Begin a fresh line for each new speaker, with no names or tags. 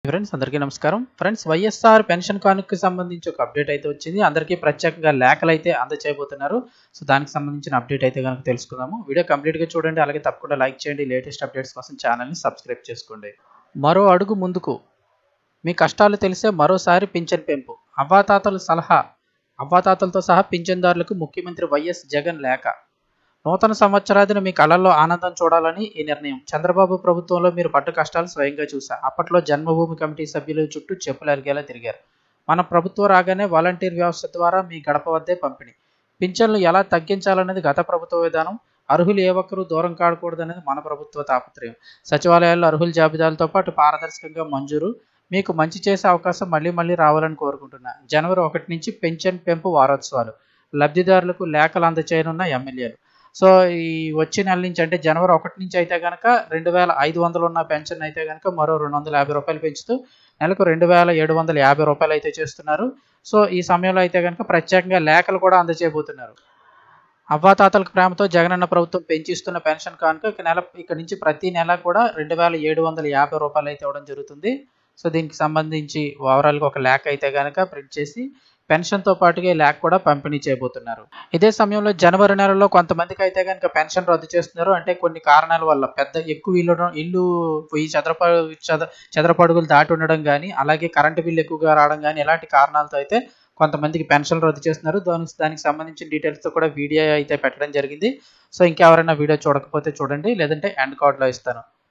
friends అందరికీ నమస్కారం friends YSR pension కానుకకి సంబంధించి ఒక అప్డేట్ అయితే వచ్చింది అందరికీ ప్రత్యేకంగా లేఖలు అయితే అందచేయబోతున్నారు సో దానికి సంబంధించిన అప్డేట్ అయితే కనుక తెలుసుకుందాము వీడియో కంప్లీట్గా చూడండి అలాగే తప్పకుండా లైక్ చేయండి లేటెస్ట్ అప్డేట్స్ కోసం ఛానల్ని సబ్స్క్రైబ్ చేసుకోండి మరో అడుగు ముందుకు మీ కష్టాలు తెలిసే మరోసారి పింఛన్ పెంపు అవ్వాతాతల సలహా అవ్వాతాతలతో సహా పింఛన్దారులకు ముఖ్యమంత్రి వైఎస్ జగన్ లేఖ నూతన సంవత్సరాదిన మీ కళల్లో ఆనందం చూడాలని ఈ నిర్ణయం చంద్రబాబు ప్రభుత్వంలో మీరు పడ్డ కష్టాలు స్వయంగా చూసా అప్పట్లో జన్మభూమి కమిటీ సభ్యుల చుట్టూ చెప్పులు అరిగేలా తిరిగారు మన ప్రభుత్వం రాగానే వాలంటీర్ వ్యవస్థ ద్వారా మీ గడప వద్దే పంపిణీ పింఛన్లు ఎలా తగ్గించాలనేది గత ప్రభుత్వ విధానం అర్హులు ఏ ఒక్కరూ దూరం కాకూడదనేది మన ప్రభుత్వ తాపత్రయం సచివాలయాల్లో అర్హుల జాబితాలతో పాటు పారదర్శకంగా మంజూరు మీకు మంచి చేసే అవకాశం మళ్ళీ మళ్ళీ రావాలని కోరుకుంటున్నా జనవరి ఒకటి నుంచి పెన్షన్ పెంపు వారోత్సవాలు లబ్ధిదారులకు లేఖలు అందచేయనున్న ఎమ్మెల్యేలు సో ఈ వచ్చే నెల నుంచి అంటే జనవరి ఒకటి నుంచి అయితే కనుక రెండు వేల ఐదు వందలు ఉన్న పెన్షన్ అయితే కనుక మరో రెండు వందల యాభై రూపాయలు పెంచుతూ నెలకు రెండు వేల ఏడు వందల యాభై రూపాయలు అయితే చేస్తున్నారు సో ఈ సమయంలో అయితే కనుక ప్రత్యేకంగా లేఖలు కూడా అందజేయబోతున్నారు అవ్వాతాతలకు ప్రేమతో జగనన్న ప్రభుత్వం పెంచిస్తున్న పెన్షన్ కానుక ఇక నెల ఇక నుంచి ప్రతి నెల కూడా రెండు వేల ఏడు వందల యాభై రూపాయలు అయితే ఇవ్వడం జరుగుతుంది సో దీనికి సంబంధించి ఓవరాల్గా ఒక లేఖ అయితే కనుక ప్రింట్ చేసి పెన్షన్తో పాటుగా ఈ లేఖ కూడా పంపిణీ చేయబోతున్నారు ఇదే సమయంలో జనవరి నెలలో కొంతమందికి అయితే కనుక పెన్షన్ రద్దు చేస్తున్నారు అంటే కొన్ని కారణాల వల్ల పెద్ద ఎక్కువ ఇల్లు ఇల్లు ఈ చదరప చద చదరపడుగులు దాటి ఉండడం కానీ అలాగే కరెంటు బిల్లు ఎక్కువగా రావడం కానీ ఇలాంటి కారణాలతో అయితే కొంతమందికి పెన్షన్ రద్దు చేస్తున్నారు దానికి దానికి సంబంధించిన డీటెయిల్స్తో కూడా వీడియో అయితే పెట్టడం జరిగింది సో ఇంకెవరైనా వీడియో చూడకపోతే చూడండి లేదంటే ఎండ్ కార్డ్లో ఇస్తాను